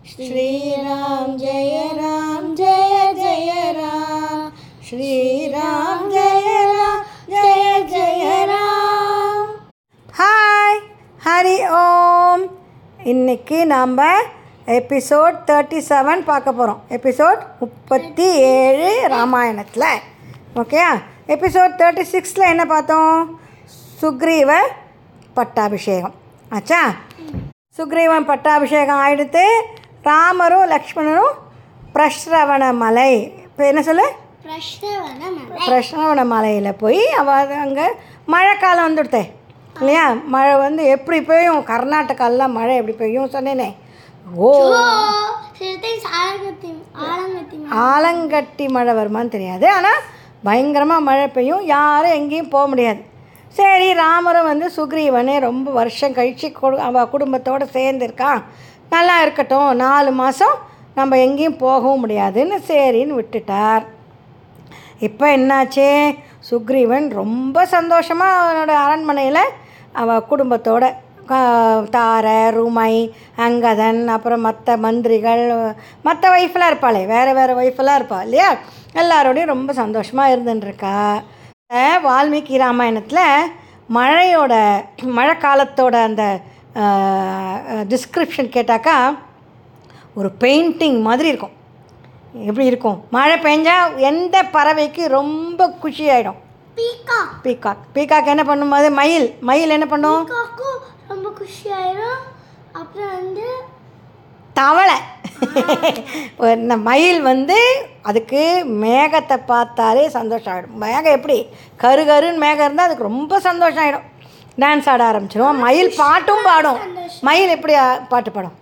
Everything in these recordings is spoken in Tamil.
ஸ்ரீராம் ஜெய ராம் ஜெய ஜெய ராம் ஸ்ரீராம் ஜெய ராம் ஜெய ஜெய ராம் ஹாய் ஹரி ஓம் இன்னைக்கு நாம் எபிசோட் தேர்ட்டி செவன் பார்க்க போகிறோம் எபிசோட் முப்பத்தி ஏழு ராமாயணத்தில் ஓகே எபிசோட் தேர்ட்டி சிக்ஸில் என்ன பார்த்தோம் சுக்ரீவ பட்டாபிஷேகம் ஆச்சா சுக்ரீவன் பட்டாபிஷேகம் ஆயிடுத்து ராமரும் லக்ஷ்மணனும் பிரஸ்ரவண மலை இப்போ என்ன சொல்லு பிரஸ்ரவண மலையில் போய் அவ அங்கே மழைக்காலம் வந்துடுத்தே இல்லையா மழை வந்து எப்படி பெய்யும் கர்நாடகாலாம் மழை எப்படி பெய்யும் சொன்னேனே ஓ ஆலங்கட்டி மழை வருமான்னு தெரியாது ஆனால் பயங்கரமாக மழை பெய்யும் யாரும் எங்கேயும் போக முடியாது சரி ராமரும் வந்து சுக்ரீவனே ரொம்ப வருஷம் கழித்து கு அவ குடும்பத்தோடு சேர்ந்துருக்கான் நல்லா இருக்கட்டும் நாலு மாதம் நம்ம எங்கேயும் போகவும் முடியாதுன்னு சரின்னு விட்டுட்டார் இப்போ என்னாச்சு சுக்ரீவன் ரொம்ப சந்தோஷமாக அவனோட அரண்மனையில் அவ குடும்பத்தோட கா- தாரை ருமை அங்கதன் அப்புறம் மற்ற மந்திரிகள் மற்ற ஒய்ஃபெல்லாம் இருப்பாளே வேறு வேறு ஒய்ஃபெல்லாம் இருப்பாள் இல்லையா எல்லாரோடையும் ரொம்ப சந்தோஷமாக இருந்துட்டுருக்கா வால்மீகி ராமாயணத்தில் மழையோட மழை காலத்தோட அந்த டிஸ்கிரிப்ஷன் கேட்டாக்கா ஒரு பெயிண்டிங் மாதிரி இருக்கும் எப்படி இருக்கும் மழை பெஞ்சா எந்த பறவைக்கு ரொம்ப குஷி ஆகிடும் பீகாக் பீகாக் என்ன பண்ணும்போது மயில் மயில் என்ன பண்ணும் ரொம்ப குஷி ஆயிரும் அப்புறம் வந்து தவளை இந்த மயில் வந்து அதுக்கு மேகத்தை பார்த்தாலே சந்தோஷம் ஆகிடும் மேகம் எப்படி கரு கருன்னு மேகம் இருந்தால் அதுக்கு ரொம்ப சந்தோஷம் ஆகிடும் டான்ஸ் ஆட ஆரம்பிச்சிடும் மயில் பாட்டும் பாடும் மயில் எப்படி ஆ, பாட்டு பாடும்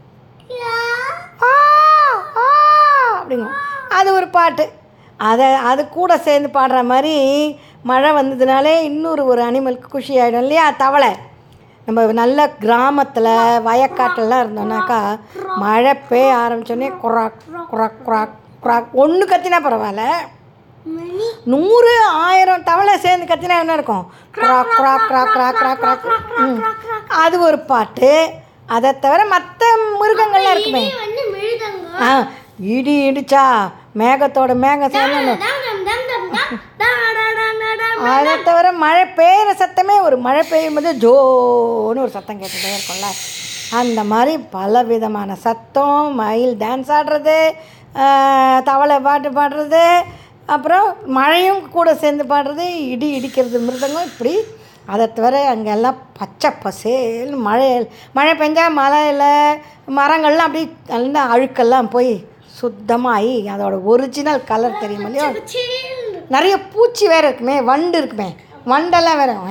ஆ, ஆ அப்படிங்கும் அது ஒரு பாட்டு அதை அது கூட சேர்ந்து பாடுற மாதிரி மழை வந்ததுனாலே இன்னொரு ஒரு அனிமலுக்கு குஷி ஆகிடும் இல்லையா தவளை நம்ம நல்ல கிராமத்தில் வயக்காட்டிலலாம் இருந்தோம்னாக்கா மழை பெய்ய ஆரம்பிச்சோடனே குராக் குராக் குராக் குராக் ஒன்று கத்தினா பரவாயில்ல மணி நூறு ஆயிரம் தவளை சேர்ந்து கத்தினா என்ன இருக்கும் குராக் குராக் குராக் குராக் குராக் குராக் ம் அது ஒரு பாட்டு அதை தவிர மற்ற மிருகங்கள்லாம் இருக்குமே வந்து மிழுதங்க ஆ இடி இடிச்சா மேகத்தோட மேகம் சேர்ந்து டம் டம் டம் டம் டம் டா டா டா டா டா அதை தவிர மழை பெய்கிற சத்தமே ஒரு மழை பெய்யும் போது ஜோன்னு ஒரு சத்தம் கேட்டுகிட்டே இருக்கும்ல அந்த மாதிரி பல விதமான சத்தம் மயில் டான்ஸ் ஆடுறது ஆஹ், தவளை பாட்டு பாடுறது அப்புறம் மழையும் கூட சேர்ந்து பாடுறது இடி இடிக்கிறது மிருதங்கம் இப்படி அதை தவிர அங்கெல்லாம் பச்சை பசேல்னு மழை மழை பெஞ்சா மலையில் மரங்கள்லாம் அப்படி நல்லா அழுக்கெல்லாம் போய் சுத்தமாகி அதோட ஒரிஜினல் கலர் தெரியும் இல்லையா சில் நிறைய பூச்சி வேறு இருக்குமே வண்டு இருக்குமே வண்டெல்லாம் வேறு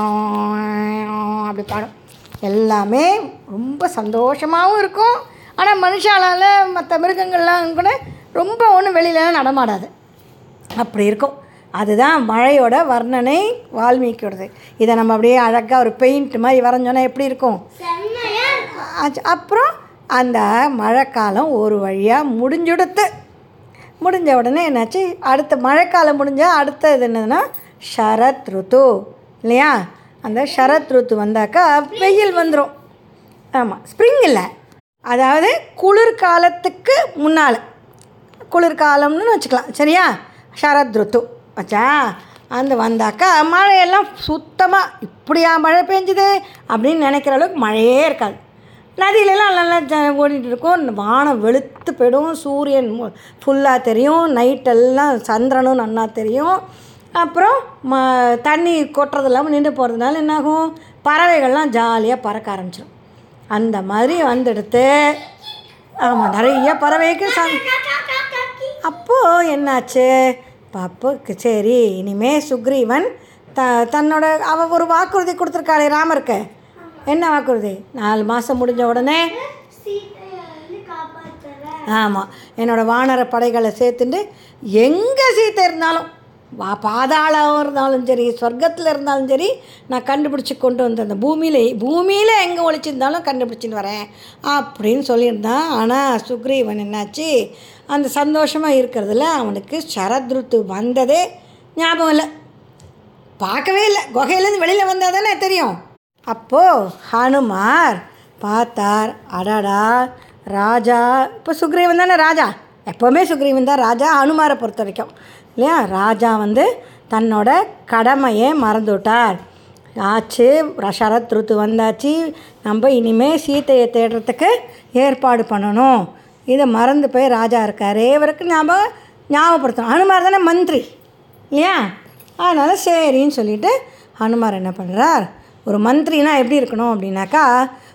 அப்படி பாடும் எல்லாமே ரொம்ப சந்தோஷமாகவும் இருக்கும் ஆனால் மனுஷாலால் மற்ற மிருகங்கள்லாம் கூட ரொம்ப ஒன்றும் வெளியிலலாம் நடமாடாது அப்படி இருக்கும் அதுதான் மழையோட வர்ணனை வால்மீகியோடது இதை நம்ம அப்படியே அழகாக ஒரு பெயிண்ட் மாதிரி வரைஞ்சோன்னா எப்படி இருக்கும் செம்மையா ஆச்சு. அப்புறம் அந்த மழைக்காலம் ஒரு வழியாக முடிஞ்சுடுத்து முடிஞ்ச உடனே என்னாச்சு அடுத்த மழைக்காலம் முடிஞ்சால் அடுத்த இது என்னதுன்னா ஷரத் ருத்து இல்லையா அந்த ஷரத் ருத்து வந்தாக்கா வெயில் வந்துடும் ஆமாம் ஸ்ப்ரிங் இல்லை அதாவது குளிர்காலத்துக்கு முன்னால் குளிர்காலம்னு வச்சுக்கலாம் சரியா ஷரத் ருத்து வச்சா அந்த வந்தாக்கா மழையெல்லாம் சுத்தமாக இப்படியா மழை பெஞ்சுது அப்படின்னு நினைக்கிற அளவுக்கு மழையே இருக்காது நதியிலலாம் நல்லா ஜ- ஓடிட்டு இருக்கும் வானம் வெளுத்து போயிடும் சூரியன் ஃபுல்லாக தெரியும் நைட்டெல்லாம் சந்திரனும் நன்னா தெரியும் அப்புறம் ம தண்ணி கொட்டுறது இல்லாமல் நின்று போகிறதுனால என்னாகும் பறவைகள்லாம் ஜாலியாக பறக்க ஆரம்பிச்சிடும் அந்த மாதிரி வந்துடுத்து ஆமாம் நிறைய பறவைக்கு சந் அப்போது என்னாச்சு அப்போ சரி இனிமே சுக்ரீவன் த தன்னோட அவ ஒரு வாக்குறுதி கொடுத்துருக்காளே ராமருக்கு என்ன வாக்குறுதி நாலு மாதம் முடிஞ்ச உடனே சீதையை வந்து காப்பாத்துறேன் ஆமாம் என்னோடய வானர படைகளை சேர்த்துட்டு எங்கே சீத்தை இருந்தாலும் வா பாதாளம் இருந்தாலும் சரி சொர்க்கத்தில் இருந்தாலும் சரி நான் கண்டுபிடிச்சி கொண்டு வந்து அந்த பூமியில் பூமியில் எங்கே ஒழிச்சிருந்தாலும் கண்டுபிடிச்சின்னு வரேன் அப்படின்னு சொல்லியிருந்தான் ஆனால் சுக்ரீவன் என்னாச்சு அந்த சந்தோஷமாக இருக்கிறதுல அவனுக்கு சரத்ருத்து வந்ததே ஞாபகம் இல்லை பார்க்கவே இல்லை குகையிலேருந்து வெளியில் வந்தால் தானே தெரியும் அப்போது ஹனுமார் பார்த்தார் அடடா ராஜா இப்போ சுக்ரீவன் தானே ராஜா எப்போவுமே சுக்ரீவன் தான் ராஜா அனுமாரை பொறுத்த வரைக்கும் இல்லையா ராஜா வந்து தன்னோட கடமையை மறந்துவிட்டார் ஆச்சு சரத் ருத்து வந்தாச்சு நம்ம இனிமேல் சீத்தையை தேடுறதுக்கு ஏற்பாடு பண்ணணும் இதை மறந்து போய் ராஜா இருக்கார் இவருக்கு ஞாபகம் ஞாபகப்படுத்தணும் அனுமார் தானே மந்திரி இல்லையா அதனால் சரின்னு சொல்லிட்டு ஹனுமார் என்ன பண்ணுறார் ஒரு மந்திரினா எப்படி இருக்கணும் அப்படின்னாக்கா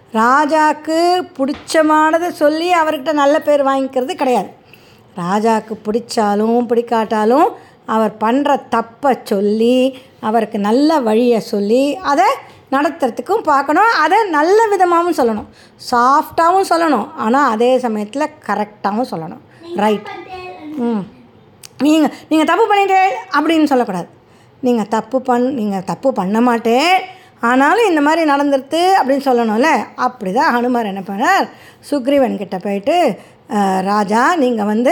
ராஜாக்கு பிடிச்சமானதை சொல்லி அவர்கிட்ட நல்ல பேர் வாங்கிக்கிறது கிடையாது ராஜாவுக்கு பிடிச்சாலும் பிடிக்காட்டாலும் அவர் பண்ணுற தப்பை சொல்லி அவருக்கு நல்ல வழியை சொல்லி அதை நடத்துறதுக்கும் பார்க்கணும் அதை நல்ல விதமாகவும் சொல்லணும் சாஃப்டாகவும் சொல்லணும் ஆனால் அதே சமயத்தில் கரெக்டாகவும் சொல்லணும் ரைட் ம் நீங்கள் நீங்கள் தப்பு பண்ணிட்டே அப்படின்னு சொல்லக்கூடாது நீங்கள் தப்பு பண் நீங்கள் தப்பு பண்ண மாட்டேன் ஆனாலும் இந்த மாதிரி நடந்துருது அப்படின்னு சொல்லணும்ல அப்படி தான் ஹனுமார் என்ன பண்ணார் சுக்ரீவன் கிட்ட போயிட்டு "அஹ், ராஜா நீங்கள் வந்து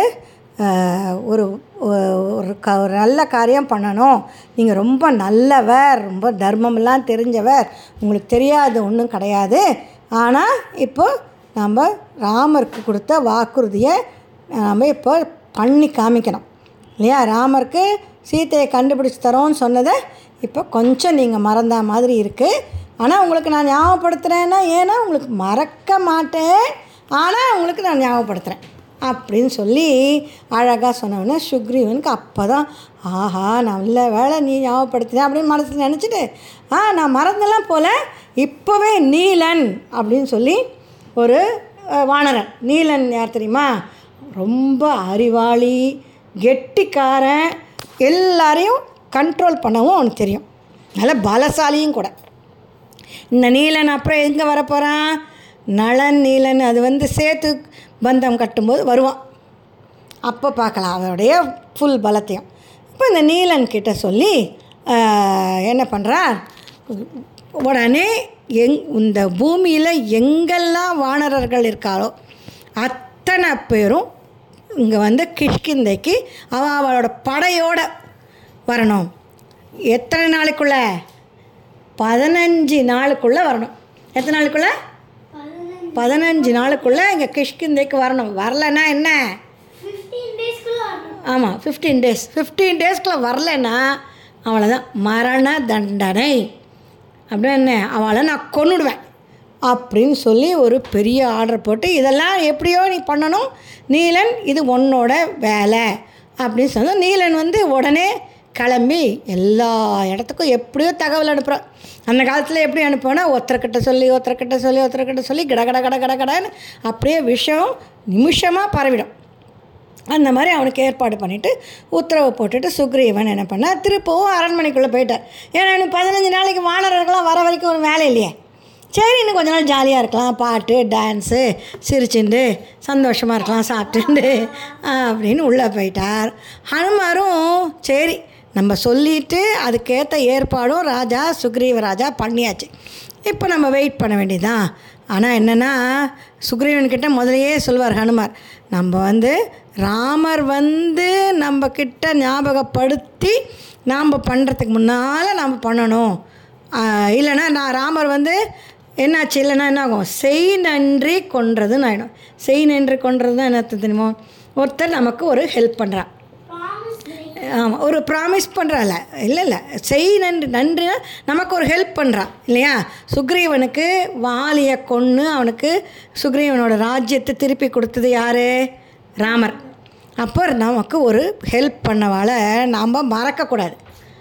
அஹ், ஒரு ஒரு க ஒரு நல்ல காரியம் பண்ணணும் நீங்கள் ரொம்ப நல்லவர் ரொம்ப தர்மமெல்லாம் தெரிஞ்சவர் உங்களுக்கு தெரியாது ஒன்றும் கிடையாது ஆனால் இப்போ நம்ம ராமருக்கு கொடுத்த வாக்குறுதியை நம்ம இப்போ பண்ணி காமிக்கணும் இல்லையா ராமருக்கு சீத்தையை கண்டுபிடிச்சி தரோன்னு சொன்னதை இப்போ கொஞ்சம் நீங்கள் மறந்த மாதிரி இருக்குது ஆனால் உங்களுக்கு நான் ஞாபகப்படுத்துகிறேன்னா ஏன்னா உங்களுக்கு மறக்க மாட்டேன் ஆனால் உங்களுக்கு நான் ஞாபகப்படுத்துகிறேன் அப்படின்னு சொல்லி அழகாக சொன்னோடனே சுக்ரீவனுக்கு அப்போ தான் ஆஹா நல்ல வேலை நீ ஞாபகப்படுத்தின அப்படின்னு மனசில் நினச்சிட்டு ஆ நான் மறந்தெல்லாம் போல இப்போவே நீலன் அப்படின்னு சொல்லி ஒரு அஹ், வானரன் நீலன் யார் தெரியுமா ரொம்ப அறிவாளி கெட்டிக்காரன் எல்லாரையும் கண்ட்ரோல் பண்ணவும் அவனுக்கு தெரியும் நல்ல பலசாலியும் கூட இந்த நீலன் அப்புறம் எங்கே வரப்போகிறான் நளன் நீலன் அது வந்து சேத்து பந்தம் கட்டும்போது வருவான் அப்போ பார்க்கலாம் அவருடைய ஃபுல் பலத்தையும் இப்போ இந்த நீலன் கிட்ட சொல்லி ஆஹ், என்ன பண்ணுறார் உடனே எங் இந்த பூமியில் எங்கெல்லாம் வானரர்கள் இருக்காளோ அத்தனை பேரும் இங்கே வந்து கிஷ்கிந்தைக்கு அவ அவளோட படையோட வரணும் எத்தனை நாளுக்குள்ள பதினஞ்சு நாளுக்குள்ளே வரணும் எத்தனை நாளுக்குள்ள பதினஞ்சு நாளுக்குள்ளே இங்கே கிஷ்கிந்தைக்கு வரணும் வரலைன்னா என்ன ஃபிஃப்டீன் டேஸ்க்குள்ள வரணும் ஆமாம் ஃபிஃப்டீன் டேஸ் ஃபிஃப்டீன் டேஸ்க்குள்ளே வரலைன்னா அவ்வளோதான் மரண தண்டனை அப்படின்னு என்ன அவளை நான் கொன்னுடுவேன் அப்படின்னு சொல்லி ஒரு பெரிய ஆர்டர் போட்டு இதெல்லாம் எப்படியோ நீ பண்ணணும் நீலன் இது உன்னோட வேலை அப்படின்னு சொன்னால் நீலன் வந்து உடனே கிளம்பி எல்லா இடத்துக்கும் எப்படியோ தகவல் அனுப்புகிறான் அந்த காலத்தில் எப்படி அனுப்புவோன்னா ஒருத்தர்கிட்ட சொல்லி ஒருத்தர்கிட்ட சொல்லி ஒருத்தர்கிட்ட சொல்லி கட கட கட கட கடன்னு அப்படியே விஷயம் நிமிஷமாக பரவிடும் அந்த மாதிரி அவனுக்கு ஏற்பாடு பண்ணிவிட்டு உத்தரவு போட்டுட்டு சுக்ரீவன் என்ன பண்ணா திருப்பவும் அரண்மனைக்குள்ளே போயிட்டார் ஏன்னா இன்னும் பதினஞ்சு நாளைக்கு வானரர்கள்லாம் வர வரைக்கும் ஒரு வேலை இல்லையே சரி இன்னும் கொஞ்ச நாள் ஜாலியாக இருக்கலாம் பாட்டு டான்ஸு சிரிச்சுண்டு சந்தோஷமாக இருக்கலாம் சாப்பிட்டுண்டு அப்படின்னு உள்ளே போயிட்டார் ஹனுமாரும் சரி நம்ம சொல்லிட்டு அதுக்கேற்ற ஏற்பாடும் ராஜா சுக்ரீவ ராஜா பண்ணியாச்சு இப்போ நம்ம வெயிட் பண்ண வேண்டியதுதான் ஆனால் என்னென்னா சுக்ரீவன்கிட்ட முதலையே சொல்வார் ஹனுமார் நம்ம வந்து ராமர் வந்து நம்ம கிட்ட ஞாபகப்படுத்தி நாம் பண்ணுறதுக்கு முன்னால் நாம் பண்ணணும் ஆஹ் இல்லைன்னா நான் ராமர் வந்து என்னாச்சு இல்லைன்னா என்ன ஆகும் செய் நன்றி கொன்றதுன்னு ஆகிடும் செய் நன்றி கொன்றதுன்னு என்ன அர்த்தம் தெரியுமோ ஒருத்தர் நமக்கு ஒரு ஹெல்ப் பண்ணுறான் ப்ராமிஸ் ஆமாம் ஒரு ப்ராமிஸ் பண்ணுறால இல்லை இல்லை செய் நன்றி நன்றினா நமக்கு ஒரு ஹெல்ப் பண்ணுறான் இல்லையா சுக்ரீவனுக்கு வாலியை கொன்று அவனுக்கு சுக்ரீவனோட ராஜ்யத்தை திருப்பி கொடுத்தது யார் ராமர் அப்போ நமக்கு ஒரு ஹெல்ப் பண்ணவால நாம் மறக்கக்கூடாது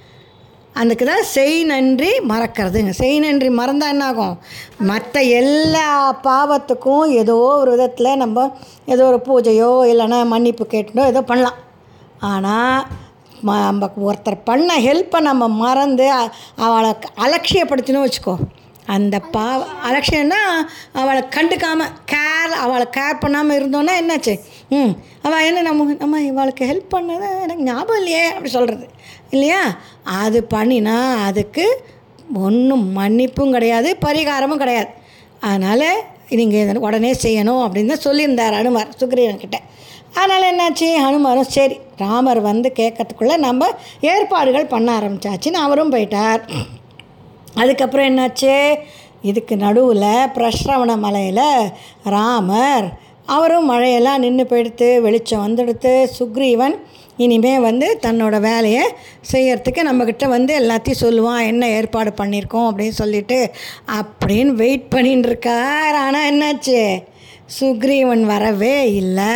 அதுக்கு தான் செய் நன்றி மறக்கிறதுங்க செய் நன்றி மறந்தால் என்ன ஆகும் மற்ற எல்லா பாவத்துக்கும் ஏதோ ஒரு விதத்தில் நம்ம ஏதோ ஒரு பூஜையோ இல்லைன்னா மன்னிப்பு கேட்டோ ஏதோ பண்ணலாம் ஆனால் ம நம்ம ஒருத்தர் பண்ண ஹெல்ப்பை நம்ம மறந்து அ- அவளை அலட்சியப்படுத்தினோம் வச்சுக்கோ அந்த பாவ அலட்சியம்னா அவளை கண்டுக்காமல் கேர் அவளை கேர் பண்ணாமல் இருந்தோன்னா என்னாச்சு ம் அவள் என்ன நம்ம நம்ம இவளுக்கு ஹெல்ப் பண்ணது எனக்கு ஞாபகம் இல்லையே அப்படி சொல்கிறது இல்லையா அது பண்ணினா அதுக்கு ஒன்றும் மன்னிப்பும் கிடையாது பரிகாரமும் கிடையாது அதனால் நீங்கள் இதை உடனே செய்யணும் அப்படின்னு தான் சொல்லியிருந்தார் அனுமார் சுக்ரீவன் கிட்ட அதனால் என்னாச்சு ஹனுமாரும் சரி ராமர் வந்து கேட்கறதுக்குள்ளே நம்ம ஏற்பாடுகள் பண்ண ஆரம்பிச்சாச்சுன்னு அவரும் போயிட்டார் அதுக்கப்புறம் என்னாச்சு இதுக்கு நடுவில் பிரஸ்ரவண மலையில் ராமர் அவரும் மழையெல்லாம் நின்று போயிடுத்து வெளிச்சம் வந்துடுத்து சுக்ரீவன் இனிமே வந்து தன்னோட வேலையை செய்யறதுக்கு நம்மக்கிட்ட வந்து எல்லாத்தையும் சொல்லுவான் என்ன ஏற்பாடு பண்ணியிருக்கோம் அப்படின்னு சொல்லிட்டு அப்படின்னு வெயிட் பண்ணின்னு இருக்கார் ஆனால் என்னாச்சு சுக்ரீவன் வரவே இல்லை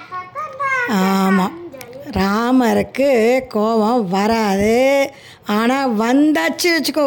ஆமாம் ராமருக்கு கோபம் வராது ஆனால் வந்தாச்சு வச்சுக்கோ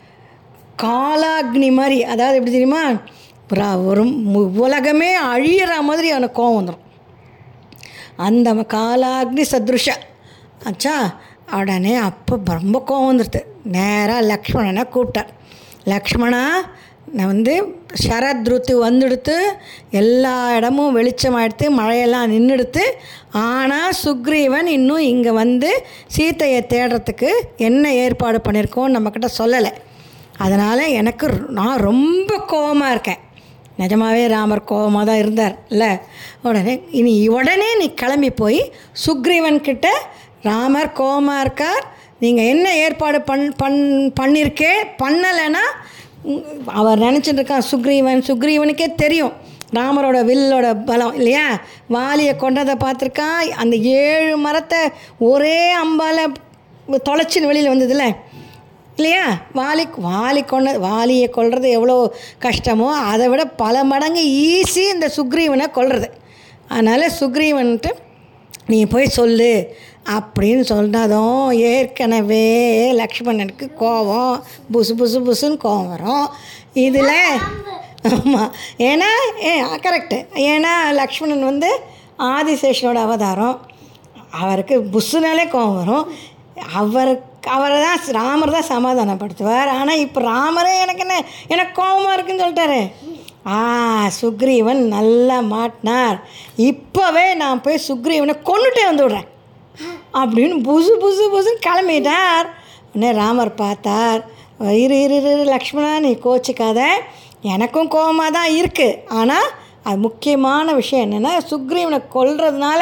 காலாக்னி மாதிரி அதாவது எப்படி தெரியுமா ரா- ஒரு மு- உலகமே அழியிற மாதிரி அவனுக்கு கோவம் வந்துடும் அந்த ம- காலாக்னி சத்ருஷ ஆச்சா உடனே அப்போ ரொம்ப கோவம் வந்துடுது நேராக லக்ஷ்மணனை கூப்பிட்டார் லக்ஷ்மணா நான் வந்து சரத் ருத்து வந்துடுத்து எல்லா இடமும் வெளிச்சமாயிடுத்து மழையெல்லாம் நின்றுடுத்து ஆனால் சுக்ரீவன் இன்னும் இங்கே வந்து சீத்தையை தேடுறதுக்கு என்ன ஏற்பாடு பண்ணியிருக்கோன்னு நம்மக்கிட்ட சொல்லலை அதனால் எனக்கு ரொ- நான் ரொம்ப கோவமாக இருக்கேன் நிஜமாவே ராமர் கோவமாக தான் இருந்தார் இல்லை உடனே இனி உடனே நீ கிளம்பி போய் சுக்ரீவன் கிட்ட ராமர் கோவமாக இருக்கார் நீங்கள் என்ன ஏற்பாடு பண் பண் பண்ணியிருக்கே பண்ணலைன்னா உம், அவர் நினச்சிட்டு இருக்கான் சுக்ரீவன் சுக்ரீவனுக்கே தெரியும் ராமரோட வில்லோட பலம் இல்லையா வாலியை கொண்டதை பார்த்துருக்கான் அந்த ஏழு மரத்தை ஒரே அம்பால் தொலைச்சின்னு வெளியில் வந்ததுல இல்லையா வாலி வாலி கொண்ட வாலியை கொல்றது எவ்வளோ கஷ்டமோ அதை விட பல மடங்கு ஈஸி இந்த சுக்ரீவனை கொல்றது அதனால் சுக்ரீவன்ட்டு நீ போய் சொல்லு அப்படின்னு சொன்னதும் ஏற்கனவே லக்ஷ்மணனுக்கு கோபம் புசு புசு புசுன்னு கோபம் வரும் இதில் ஆமாம் ஏன்னா ஏ கரெக்டு ஏன்னா லக்ஷ்மணன் வந்து ஆதிசேஷனோட அவதாரம் அவருக்கு புஸ்ஸுனாலே கோபம் வரும் அவருக்கு அவரை தான் ராமர் தான் சமாதானப்படுத்துவார் ஆனால் இப்போ ராமரே எனக்கு என்ன எனக்கு கோபமாக இருக்குன்னு சொல்லிட்டாரு ஆ சுக்ரீவன் நல்லா மாட்டினார் இப்போவே நான் போய் சுக்ரீவனை கொண்டுட்டே வந்து விடுறேன் அப்படின்னு புசு புசு புசுன்னு கிளம்பிட்டார் உடனே ராமர் பார்த்தார் இரு இரு இரு இரு, லக்ஷ்மணா நீ கோச்சிக்காத எனக்கும் கோபமாக தான் இருக்குது ஆனால் அது முக்கியமான விஷயம் என்னென்னா சுக்ரீவனை கொல்றதுனால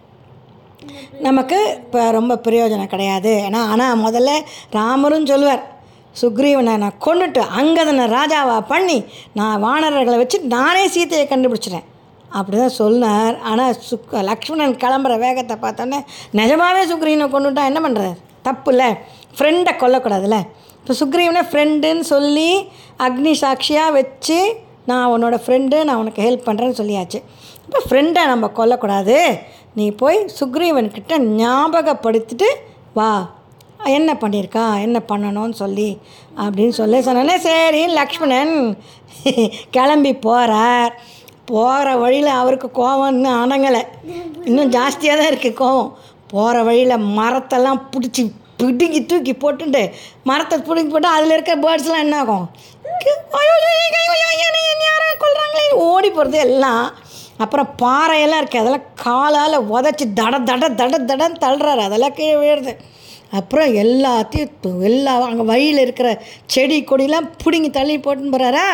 நமக்கு இப்போ ரொம்ப பிரயோஜனம் கிடையாது ஏன்னா ஆனால் முதல்ல ராமரும் சொல்லுவார் சுக்ரீவனை நான் கொண்டுட்டு அங்கதனை ராஜாவா பண்ணி நான் வானரர்களை வச்சு நானே சீத்தையை கண்டுபிடிச்சிட்டேன் அப்படி தான் சொன்னார் ஆனால் சுக் லக்ஷ்மணன் கிளம்புற வேகத்தை பார்த்தோன்னே நிஜமாவே சுக்ரீவனை கொண்டுட்டா என்ன பண்ணுறது தப்பு இல்லை ஃப்ரெண்டை கொல்லக்கூடாதுல்ல இப்போ சுக்ரீவனை ஃப்ரெண்டுன்னு சொல்லி அக்னி சாட்சியாக வச்சு நான் உன்னோட ஃப்ரெண்டு நான் உனக்கு ஹெல்ப் பண்ணுறேன்னு சொல்லியாச்சு இப்போ ஃப்ரெண்டை நம்ம கொல்லக்கூடாது நீ போய் சுக்ரீவன்கிட்ட ஞாபகப்படுத்திட்டு வா என்ன பண்ணியிருக்கா என்ன பண்ணணும்னு சொல்லி அப்படின்னு சொல்லி சொன்னோன்னே சரி லக்ஷ்மணன் கிளம்பி போகிறார் போகிற வழியில் அவருக்கு கோவம் இன்னும் அடங்கலை இன்னும் ஜாஸ்தியாக தான் இருக்குது கோவம் போகிற வழியில் மரத்தெல்லாம் பிடிச்சி பிடுங்கி தூக்கி போட்டுட்டு மரத்தை பிடுங்கி போட்டு அதில் இருக்க பேர்ட்ஸ்லாம் என்ன ஆகும் கி- ஐயோ, ஐயோ, ஐயோ, ஐயோ, என்னை என்னை யாரோ கொல்றாங்களே ஓடி போகிறது எல்லாம் அப்புறம் பாறையெல்லாம் இருக்குது அதெல்லாம் காலால் உதச்சி தட தட தட தடன்னு தள்ளுறாரு அதெல்லாம் கீழே விழுறது அப்புறம் எல்லாத்தையும் து- எல்லா அங்கே வழியில் இருக்கிற செடி கொடியெல்லாம் பிடுங்கி தள்ளி போட்டுன்னு போகிறாரா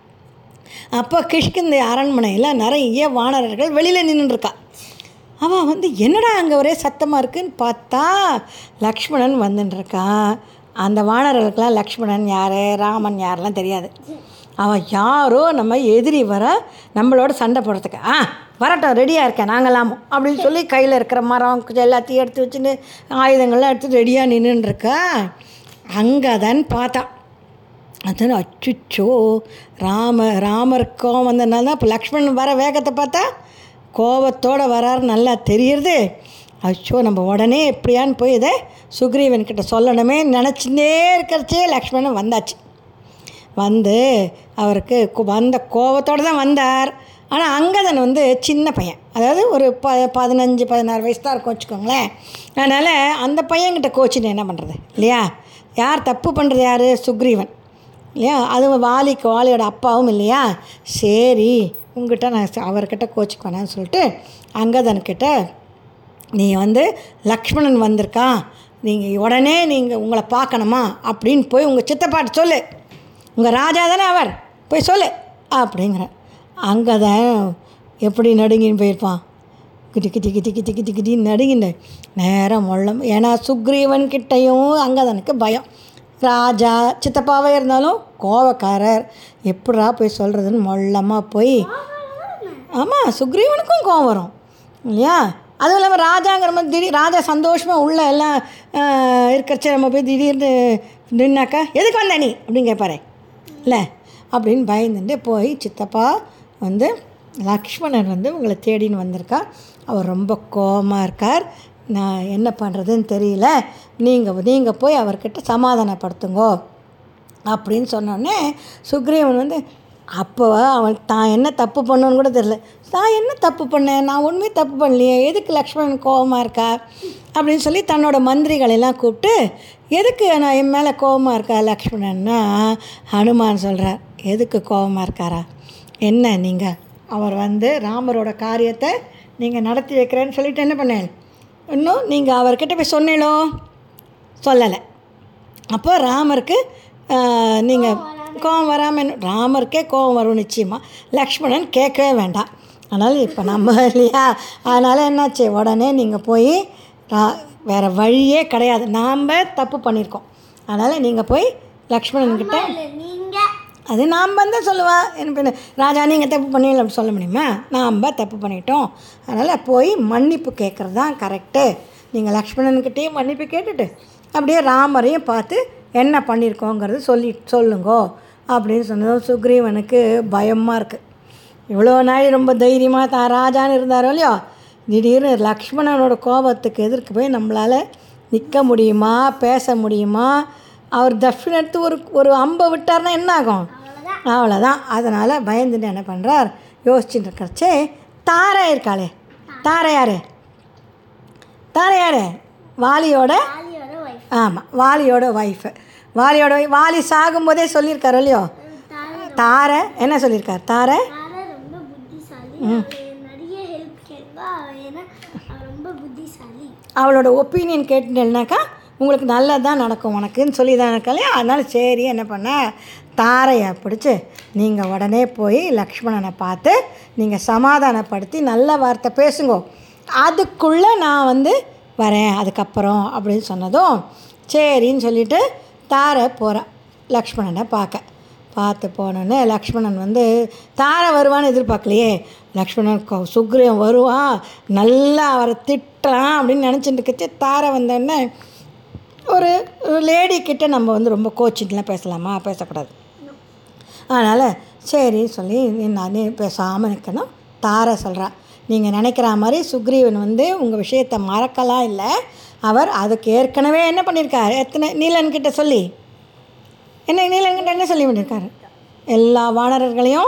அப்போ கிஷ்கிந்தை அரண்மனையில் நிறைய வானரர்கள் வெளியில் நின்றுருக்கா அவன் வந்து என்னடா அங்கே ஒரே சத்தமாக இருக்குன்னு பார்த்தா லக்ஷ்மணன் வந்துன்னு இருக்கான் அந்த வானரர்களுக்கெல்லாம் லக்ஷ்மணன் யார் ராமன் யாரெல்லாம் தெரியாது அவன் யாரோ நம்ம எதிரி வர நம்மளோட சண்டை போடுறதுக்கு ஆ வரட்டும் ரெடியாக இருக்கேன் நாங்களாமோ அப்படின்னு சொல்லி கையில் இருக்கிற மரம் எல்லாத்தையும் எடுத்து வச்சுன்னு ஆயுதங்கள்லாம் எடுத்து ரெடியாக நின்றுன்னு இருக்கா அங்கே தான் பார்த்தான் அதான் அச்சுச்சோ ராம ராமர் கோவம் வந்ததுனால தான் இப்போ லக்ஷ்மணன் வர வேகத்தை பார்த்தா கோவத்தோடு வராரு நல்லா தெரியுது அச்சோ நம்ம உடனே எப்படியான்னு போய் இதை சுக்ரீவன் கிட்ட சொல்லணுமே நினச்சினே இருக்கிறச்சே லக்ஷ்மணன் வந்தாச்சு வந்து அவருக்கு கு- வந்த கோவத்தோடு தான் வந்தார் ஆனால் அங்கதன் வந்து சின்ன பையன் அதாவது ஒரு ப பதினஞ்சு பதினாறு வயசு தான் இருக்கும் வச்சுக்கோங்களேன் அதனால் அந்த பையன்கிட்ட கோச்சின்னு என்ன பண்ணுறது இல்லையா யார் தப்பு பண்ணுறது யார் சுக்ரீவன் இல்லையா அதுவும் வாலிக்கு வாலியோட அப்பாவும் இல்லையா சரி உங்ககிட்ட நான் ச- அவர்கிட்ட கோச்சிக்கு வேணான்னு சொல்லிட்டு அங்கதன்கிட்ட நீ வந்து லக்ஷ்மணன் வந்திருக்கான் நீங்கள் உடனே நீங்கள் உங்களை பார்க்கணுமா அப்படின்னு போய் உங்கள் சித்தப்பாட்டு சொல்லு உங்கள் ராஜா தானே அவர் போய் சொல்லு அப்படிங்கிற அங்கே தான் எப்படி நடுங்கின்னு போயிருப்பான் கிட்டி கிட்டி கிட்டி கிட்டி கிட்டி கிட்டின்னு நடுங்கின்னு நேரம் முள்ளம் ஏன்னா சுக்ரீவன் கிட்டையும் அங்கதனுக்கு பயம் ராஜா சித்தப்பாவே இருந்தாலும் கோவக்காரர் எப்படா போய் சொல்கிறதுன்னு மொள்ளமாக போய் ஆமாம் சுக்ரீவனுக்கும் கோவம் வரும் இல்லையா அதுவும் இல்லாமல் ராஜாங்கிற மாதிரி திடீர் ராஜா சந்தோஷமாக உள்ள எல்லாம் ஆஹ், இருக்கறச்ச நம்ம போய் திடீர்னு நின்னாக்கா எதுக்கு வந்த நீ அப்படின்னு கேட்பாரு இல்லை அப்படின்னு பயந்துட்டு போய் சித்தப்பா வந்து லக்ஷ்மணன் வந்து உங்களை தேடின்னு வந்திருக்கா அவர் ரொம்ப கோவமாக இருக்கார் நான் என்ன பண்ணுறதுன்னு தெரியல நீங்கள் நீங்கள் போய் அவர்கிட்ட சமாதானப்படுத்துங்கோ அப்படின்னு சொன்னோடனே சுக்ரீவன் வந்து அப்போ அவன் தான் என்ன தப்பு பண்ணோன்னு கூட தெரில நான் என்ன தப்பு பண்ணேன் நான் ஒன்றுமே தப்பு பண்ணலையே எதுக்கு லக்ஷ்மணன் கோவமாக இருக்கா அப்படின்னு சொல்லி தன்னோட மந்திரிகளெல்லாம் கூப்பிட்டு எதுக்கு நான் என் மேலே கோவமாக இருக்கா லக்ஷ்மணன்னா ஹனுமான் சொல்கிறார் எதுக்கு கோவமாக இருக்காரா என்ன நீங்கள் அவர் வந்து ராமரோட காரியத்தை நீங்கள் நடத்தி வைக்கிறேன்னு சொல்லிட்டு என்ன பண்ணேன் இன்னும் நீங்கள் அவர்கிட்ட போய் சொன்னீங்களோ சொல்லலை அப்போ ராமருக்கு நீங்கள் கோவம் வராமல் ராமருக்கே கோவம் வரும் நிச்சயமாக லக்ஷ்மணன் கேட்கவே வேண்டாம் அதனால் இப்போ நம்ம இல்லையா அதனால் என்னாச்சு உடனே நீங்கள் போய் ரா வேறு வழியே கிடையாது நாம் தப்பு பண்ணியிருக்கோம் அதனால் நீங்கள் போய் லக்ஷ்மணன்கிட்ட இல்லை நீங்க அது நாம் தான் சொல்லுவா என்ன பண்ண ராஜா நீங்கள் தப்பு பண்ணீங்க அப்படி சொல்ல முடியுமா நாம் தப்பு பண்ணிட்டோம் அதனால் போய் மன்னிப்பு கேட்குறது தான் கரெக்டு நீங்கள் லக்ஷ்மணன்கிட்டேயும் மன்னிப்பு கேட்டுட்டு அப்படியே ராமரையும் பார்த்து என்ன பண்ணியிருக்கோங்கிறது சொல்லி சொல்லுங்கோ அப்படின்னு சொன்னதும் சுக்ரீவனுக்கு பயமாக இருக்குது இவ்வளோ நாள் ரொம்ப தைரியமாக தான் ராஜான்னு இருந்தாரோ இல்லையோ திடீர்னு லக்ஷ்மணனோட கோபத்துக்கு எதிர்க்கு போய் நம்மளால் நிற்க முடியுமா பேச முடியுமா அவர் தட்சிணம் எடுத்து ஒரு ஒரு அம்பை விட்டார்னா என்ன ஆகும் அவ்வளோதான் அதனால் பயந்துட்டு என்ன பண்ணுறார் யோசிச்சுட்டு இருக்கிறச்சே தாரை இருக்காளே தாரை யாரு தாரை யாரு வாலியோட தாலியோட ஒய்ஃப் ஆமாம் வாலியோட ஒய்ஃபு வாலியோட wi- வாலி சாகும்போதே சொல்லியிருக்காரு இல்லையோ தாரை தாரை என்ன சொல்லியிருக்கார் தாரை தாரை ரொம்ப புத்திசாலி அவ நிறைய ஹெல்ப் கேட்பா அவ ஏன்னா அவ ரொம்ப புத்திசாலி அவளோட ஒப்பீனியன் கேட்டுனாக்கா உங்களுக்கு நல்லது தான் நடக்கும் உனக்குன்னு சொல்லி தான் இருக்கலையா அதனால சரி என்ன பண்ண தாரையை பிடிச்சி நீங்கள் உடனே போய் லக்ஷ்மணனை பார்த்து நீங்கள் சமாதானப்படுத்தி நல்ல வார்த்தை பேசுங்கோ அதுக்குள்ளே நான் வந்து வரேன் அதுக்கப்புறம் அப்படின்னு சொன்னதும் சரின்னு சொல்லிட்டு தாரை போகிறா லக்ஷ்மணனை பார்க்க பார்த்து போனோன்னே லக்ஷ்மணன் வந்து தாரை வருவான்னு எதிர்பார்க்கலையே லக்ஷ்மணன் கொ- சுக்ரீவன் வருவான் நல்லா அவரை திட்டுறான் அப்படின்னு நினச்சிட்டு இருக்கச்சு தாரை வந்தோடனே ஒரு லேடி கிட்ட நம்ம வந்து ரொம்ப கோச்சிட்டுலாம் பேசலாமா பேசக்கூடாது அதனால் சரி சொல்லி நான் பேசாமல் நிற்கணும் தாரை சொல்கிறா நீங்கள் நினைக்கிற மாதிரி சுக்ரீவன் வந்து உங்கள் விஷயத்தை மறக்கலாம் இல்லை அவர் அதுக்கு ஏற்கனவே என்ன பண்ணியிருக்கார் எத்தனை நீலன்கிட்ட சொல்லி என்ன நீலன்கிட்ட என்ன சொல்லி பண்ணியிருக்காரு எல்லா வானரர்களையும்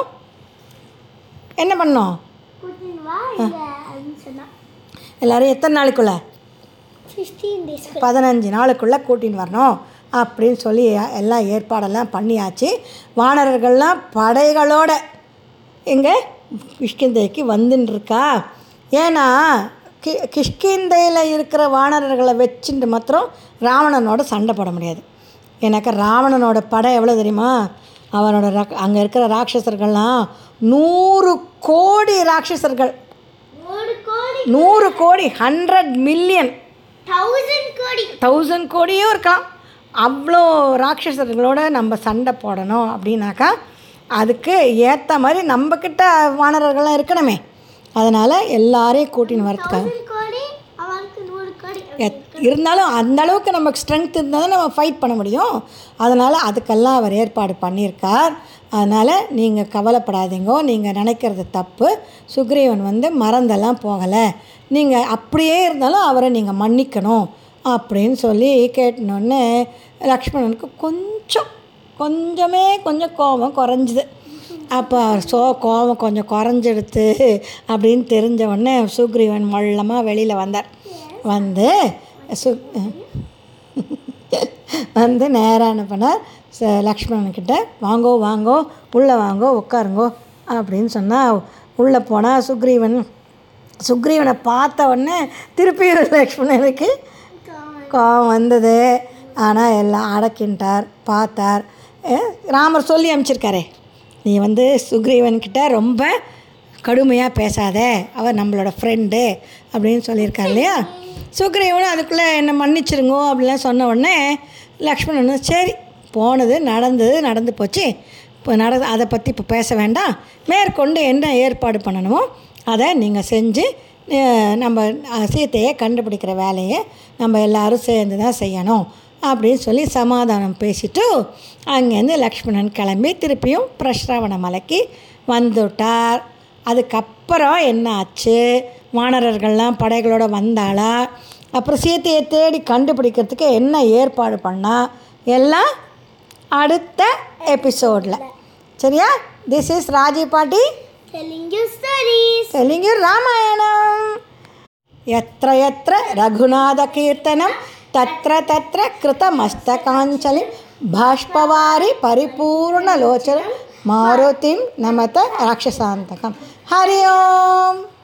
என்ன பண்ணோம் கூட்டின்னு வா இல்லை அப்படின்னு சொன்னா எல்லாரும் எத்தனை நாளைக்குள்ள ஃபிஃப்டீன் டேஸ் பதினஞ்சு நாளுக்குள்ளே கூட்டின்னு வரணும் அப்படின்னு சொல்லி எல்லாம் ஏற்பாடெல்லாம் பண்ணியாச்சு வானரர்கள்லாம் படைகளோட இங்கே கிஷ்கிந்தைக்கு வந்துன்னு இருக்கா ஏன்னா கி கிஷ்கிந்தையில் இருக்கிற வானரர்களை வச்சுட்டு மாத்திரம் ராவணனோட சண்டை போட முடியாது எனக்கு ராவணனோட படை எவ்வளோ தெரியுமா அவனோட ரக் அங்கே இருக்கிற ராட்சசர்கள்லாம் நூறு கோடி ராட்சசர்கள் ஒரு கோடி நூறு கோடி ஹண்ட்ரட் மில்லியன் தௌசண்ட் கோடி தௌசண்ட் கோடியும் இருக்கலாம் அவ்வளோ ராட்சசர்களோட நம்ம சண்டை போடணும் அப்படின்னாக்கா அதுக்கு ஏற்ற மாதிரி நம்மக்கிட்ட வானரர்கள்லாம் இருக்கணுமே அதனால் எல்லாரையும் கூட்டின்னு வரத்துக்காக தௌசண்ட் கோடி அவனுக்கு நூறு கோடி எத்- இருந்தாலும் அந்த அளவுக்கு நமக்கு ஸ்ட்ரென்த் இருந்தால் தான் நம்ம ஃபைட் பண்ண முடியும் அதனால் அதுக்கெல்லாம் அவர் ஏற்பாடு பண்ணியிருக்கார் அதனால் நீங்கள் கவலைப்படாதீங்கோ நீங்கள் நினைக்கிறது தப்பு சுக்ரீவன் வந்து மறந்தெல்லாம் போகலை நீங்கள் அப்படியே இருந்தாலும் அவரை நீங்கள் மன்னிக்கணும் அப்படின்னு சொல்லி கேட்டனோடனே லக்ஷ்மணனுக்கு கொஞ்சம் கொஞ்சமே கொஞ்சம் கோபம் குறைஞ்சிது அப்போ அவர் சோ கோபம் கொஞ்சம் குறைஞ்செடுத்து அப்படின்னு தெரிஞ்ச உடனே சுக்ரீவன் மள்ளமாக வெளியில் வந்தார் வந்து சு வந்து நேராக என்ன பண்ணார் ச லக்ஷ்மணன்கிட்ட வாங்கோ வாங்கோ உள்ளே வாங்கோ உட்காருங்கோ அப்படின்னு சொன்னால் உள்ளே போனால் சுக்ரீவன் சுக்ரீவனை பார்த்த உடனே திருப்பி லக்ஷ்மணனுக்கு கோவம் வந்தது ஆனால் எல்லாம் அடக்கின்ட்டார் பார்த்தார் அஹ் ராமர் சொல்லி அனுப்பிச்சிருக்காரே நீ வந்து சுக்ரீவன்கிட்ட ரொம்ப கடுமையாக பேசாத அவர் நம்மளோட ஃப்ரெண்டு அப்படின்னு சொல்லியிருக்கார் இல்லையா சுக்ரீவனும் அதுக்குள்ளே என்னை மன்னிச்சிருங்கோ அப்படிலாம் சொன்ன உடனே லக்ஷ்மணன் சரி போனது நடந்தது நடந்து போச்சு இப்போ நட அதை பற்றி இப்போ பேச வேண்டாம் மேற்கொண்டு என்ன ஏற்பாடு பண்ணணுமோ அதை நீங்கள் செஞ்சு அஹ், நம்ம அஹ், சீத்தையை கண்டுபிடிக்கிற வேலையை நம்ம எல்லாரும் சேர்ந்து தான் செய்யணும் அப்படின்னு சொல்லி சமாதானம் பேசிட்டு அங்கேருந்து லக்ஷ்மணன் கிளம்பி திருப்பியும் பிரஸ்ரவண மலைக்கு வந்துட்டார் அதுக்கப்புறம் என்ன ஆச்சு வானரர்கள்லாம் படைகளோட வந்தாளா அப்புறம் சீத்தையை தேடி கண்டுபிடிக்கிறதுக்கு என்ன ஏற்பாடு பண்ணா எல்லாம் அடுத்த எபிசோடில் சரியா திஸ் இஸ் ராஜி பாட்டி telling you stories Telugu Ramayanam எத்திர எத்திர ரகுநாதகீர்த்தனம் தத்திர தத்திர கிருதமஸ்தகாஞ்சலி பாஷ்பவாரி பரிபூர்ணலோச்சனம் மாருதிம் நமத ராட்சசாந்தகம் ஹரி ஓம்